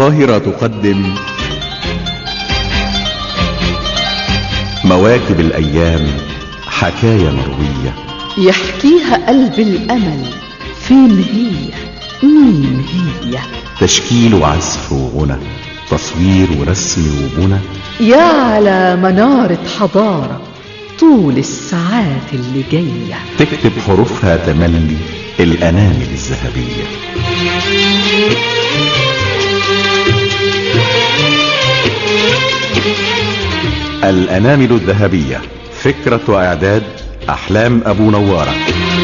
القاهرة تقدم مواكب الأيام حكاية مروية يحكيها قلب الأمل فين هي مين هي تشكيل وعزف وغنى تصوير ورسم وبنى يا على منارة حضارة طول الساعات اللي جاية تكتب حروفها تملي الأنامل الذهبية الأنامل الذهبية فكرة وإعداد أحلام أبو نوارة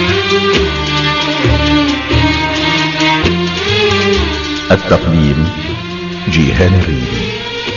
التقديم جيهان الريدي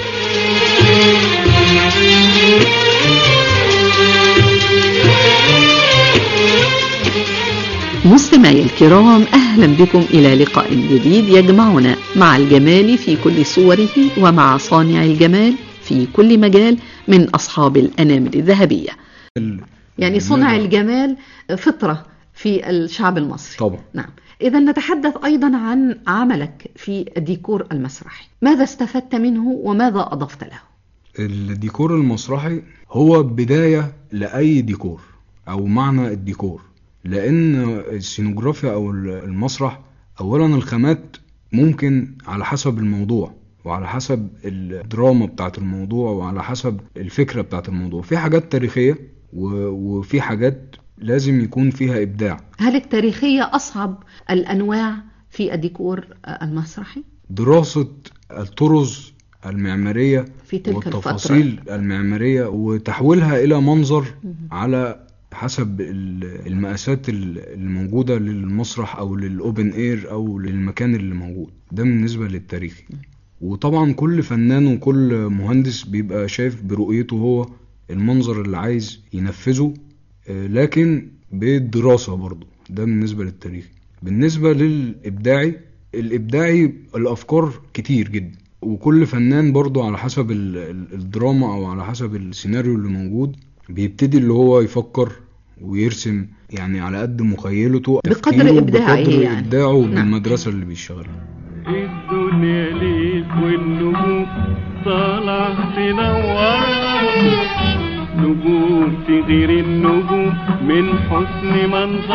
مستمعي الكرام أهلا بكم إلى لقاء جديد يجمعنا مع الجمال في كل صوره ومع صانع الجمال في كل مجال من أصحاب الأنامل الذهبية يعني صنع الجمال فطرة في الشعب المصري طبعا نعم إذا نتحدث أيضا عن عملك في الديكور المسرحي ماذا استفدت منه وماذا أضفت له الديكور المسرحي هو بداية لأي ديكور أو معنى الديكور لأن السينوجرافيا أو المسرح أولا الخامات ممكن على حسب الموضوع وعلى حسب الدراما بتاعت الموضوع وعلى حسب الفكرة بتاعت الموضوع في حاجات تاريخية و- وفي حاجات لازم يكون فيها إبداع هل التاريخية أصعب الأنواع في الديكور المسرحي؟ دراسة الطرز المعمارية في تلك والتفاصيل المعمارية وتحويلها إلى منظر على حسب ال- المقاسات ال- الموجودة للمسرح أو للأوبن إير أو للمكان اللي موجود ده بالنسبة للتاريخي وطبعا كل فنان وكل مهندس بيبقى شايف برؤيته هو المنظر اللي عايز ينفذه آه، لكن بالدراسة برضو ده بالنسبة للتاريخي بالنسبة للإبداعي الإبداعي الأفكار كتير جدا وكل فنان برضو على حسب ال- ال- الدراما أو على حسب السيناريو اللي موجود بيبتدي اللي هو يفكر ويرسم يعني على قد مخيلته بقدر تفكيره، إبداعه بقدر يعني. إبداعه نعم. بالمدرسة اللي بيشتغلها الدنيا ليك والنجوم طالع تنورها نجوم تغير النجوم من حسن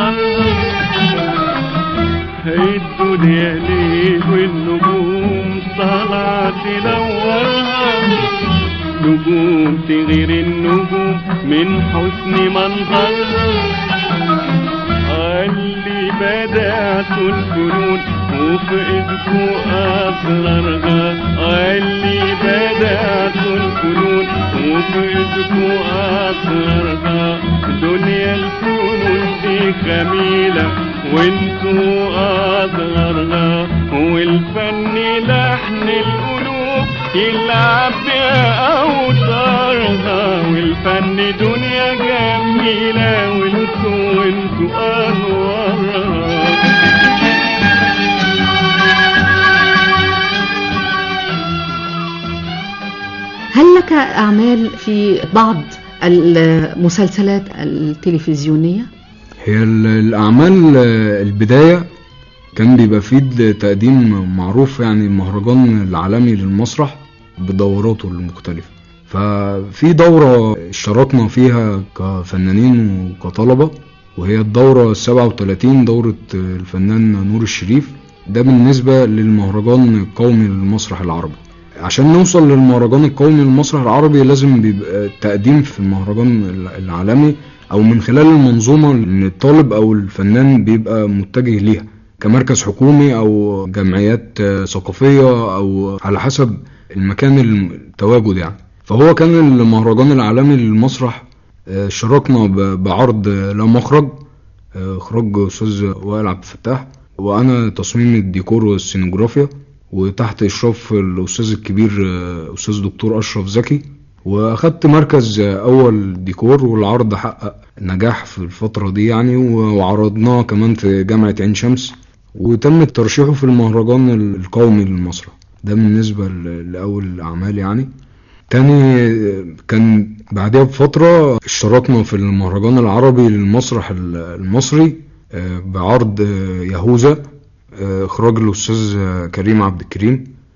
منظرها الدنيا ليك والنجوم طالع تنورها نجوم تغير النجوم من حسن منظرها اللي بدأت الفنون وفي ايدكو اسرارها اللي بدأت الفنون وفي ايدكو اسرارها دنيا الفنون دي خميلة وانتو اصغرها والفن لحن القلوب يلعب بأوتارها والفن دنيا جميلة وانتو وانتو أنوارها هل لك أعمال في بعض المسلسلات التلفزيونية؟ هي ال- الأعمال آه، البداية كان بيبقى فيه تقديم معروف يعني المهرجان العالمي للمسرح بدوراته المختلفة ففي دورة اشتركنا فيها كفنانين وكطلبة وهي الدورة السبعة وتلاتين دورة آه، الفنان نور الشريف ده بالنسبة للمهرجان القومي للمسرح العربي عشان نوصل للمهرجان القومي للمسرح العربي لازم بيبقى التقديم في المهرجان العالمي او من خلال المنظومة اللي الطالب او الفنان بيبقى متجه ليها كمركز حكومي او جمعيات آه، ثقافية او على حسب المكان التواجد يعني فهو كان المهرجان العالمي للمسرح آه، شاركنا ب- بعرض آه، لا مخرج آه، اخراج استاذ وائل عبد الفتاح وانا تصميم الديكور والسينوجرافيا وتحت اشراف الاستاذ الكبير آه، استاذ دكتور اشرف زكي واخدت مركز آه، اول ديكور والعرض حقق نجاح في الفترة دي يعني و- وعرضناه كمان في جامعة عين شمس وتم ترشيحه في المهرجان ال- القومي للمسرح ده بالنسبة ل- لأول الأعمال يعني تاني آه، كان بعدها بفترة اشتركنا في المهرجان العربي للمسرح ال- المصري آه، بعرض آه، يهوذا آه، إخراج الأستاذ آه، كريم عبد الكريم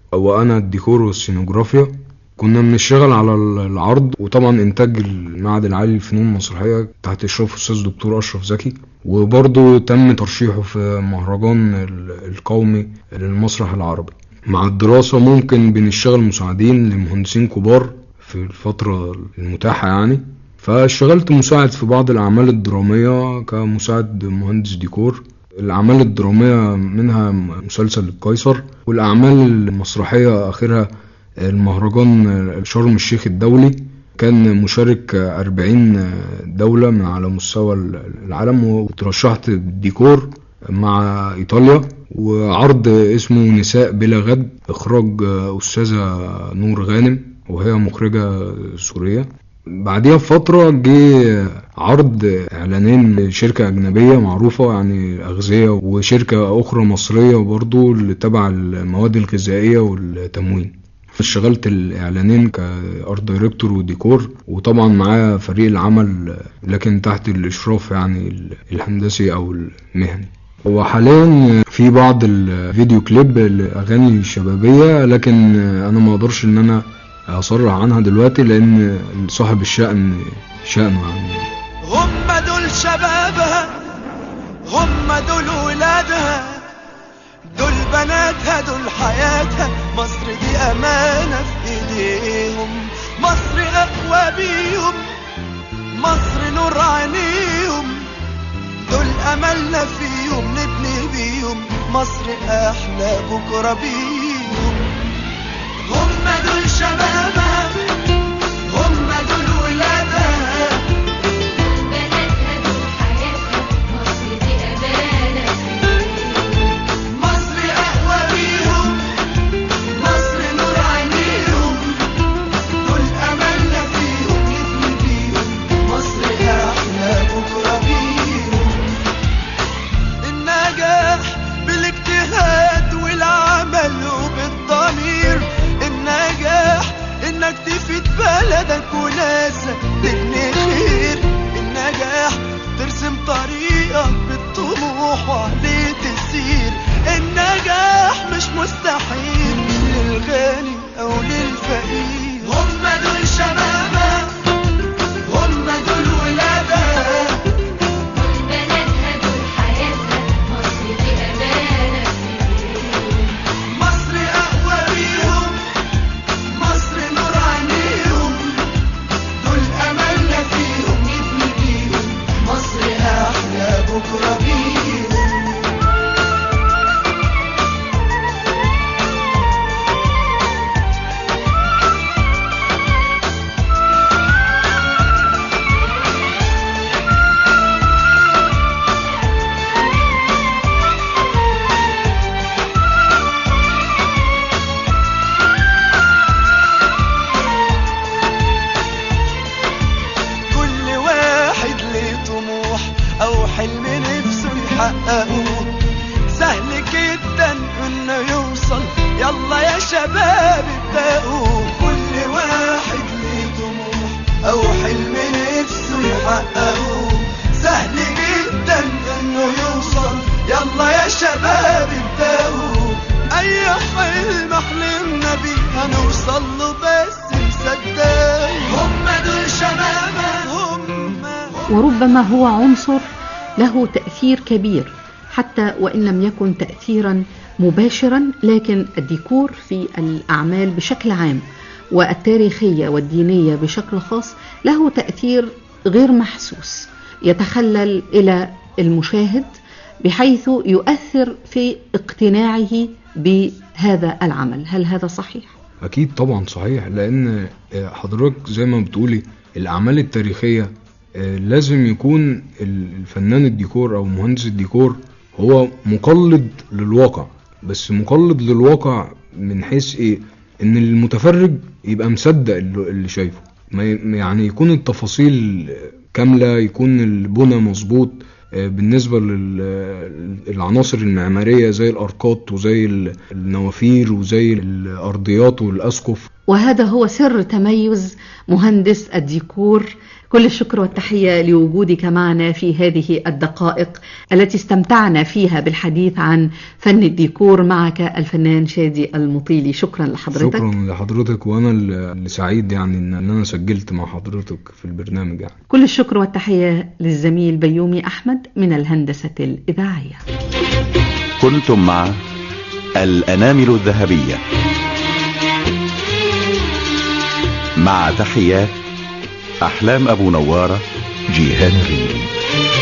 وانا الديكور والسينوجرافيا كنا بنشتغل على العرض وطبعا انتاج المعهد العالي للفنون المسرحيه تحت اشراف الاستاذ دكتور اشرف زكي وبرضه تم ترشيحه في مهرجان ال- القومي للمسرح العربي مع الدراسه ممكن بنشتغل مساعدين لمهندسين كبار في الفتره المتاحه يعني فاشتغلت مساعد في بعض الاعمال الدراميه كمساعد مهندس ديكور الأعمال الدرامية منها مسلسل القيصر والأعمال المسرحية آخرها المهرجان شرم الشيخ الدولي كان مشارك 40 دولة من على مستوى العالم وترشحت بالديكور مع إيطاليا وعرض اسمه نساء بلا غد إخراج أستاذة نور غانم وهي مخرجة سورية بعديها بفترة جه عرض إعلانين لشركة أجنبية معروفة يعني أغذية وشركة أخرى مصرية برضو اللي تبع المواد الغذائية والتموين اشتغلت الإعلانين كأرت دايركتور وديكور وطبعا معايا فريق العمل لكن تحت الإشراف يعني الهندسي أو المهني وحاليا في بعض الفيديو كليب الأغاني الشبابية لكن أنا ما أقدرش إن أنا أصرح عنها دلوقتي لأن صاحب الشأن شأنه يعني هم دول شبابها هم دول ولادها دول بناتها دول حياتها مصر دي أمانة في إيديهم مصر أقوى بيهم مصر نور عينيهم دول أملنا فيهم نبني بيهم مصر أحلى بكرة بيهم هم دول شبابها هم دول ولادها بناتها دول حياتها مصر دي أمانة مصر أقوى بيهم مصر نور عينيهم دول أملنا فيهم نبني بيهم مصر أحلى بكرة بيهم النجاح بالاجتهاد والعمل وبالضمير النجاح انك تفيد بلدك وناسك تبني خير النجاح ترسم طريقك بالطموح وعليه تسير النجاح مش مستحيل للغني او للفقير هم دول شبابها هم دول ولادها بناتها دول حياتها مصر دي أمانة مصر أقوى بيهم مصر نور عينيهم دول أملنا فيهم نبني بيهم مصر أحلى بكرة بيهم كل واحد ليه طموح او حلم نفسه يحققه سهل جدا انه يوصل يلا يا شباب ابدأوا كل واحد ليه طموح او حلم نفسه يحققه سهل جدا انه يوصل يلا يا شباب ابدأوا اي حلم حلمنا بيه هنوصل له بس مصدق هم دول شبابنا هم وربما هو عنصر له تأثير كبير حتى وإن لم يكن تأثيرا مباشرا لكن الديكور في الأعمال بشكل عام والتاريخية والدينية بشكل خاص له تأثير غير محسوس يتخلل إلى المشاهد بحيث يؤثر في اقتناعه بهذا العمل هل هذا صحيح؟ أكيد طبعا صحيح لأن حضرتك زي ما بتقولي الأعمال التاريخية آه، لازم يكون الفنان الديكور أو مهندس الديكور هو مقلد للواقع بس مقلد للواقع من حيث إيه إن المتفرج يبقى مصدق اللي اللي شايفه ما ي- يعني يكون التفاصيل كاملة يكون البنى مظبوط آه، بالنسبة للعناصر المعمارية زي الأركات وزي ال- النوافير وزي الأرضيات والأسقف وهذا هو سر تميز مهندس الديكور كل الشكر والتحية لوجودك معنا في هذه الدقائق التي استمتعنا فيها بالحديث عن فن الديكور معك الفنان شادي المطيلي شكرا لحضرتك شكرا لحضرتك وانا اللي سعيد يعني ان إن انا سجلت مع حضرتك في البرنامج يعني كل الشكر والتحية للزميل بيومي أحمد من الهندسة الإذاعية كنتم مع الأنامل الذهبية مع تحيات أحلام أبو نوارة جيهان الريلي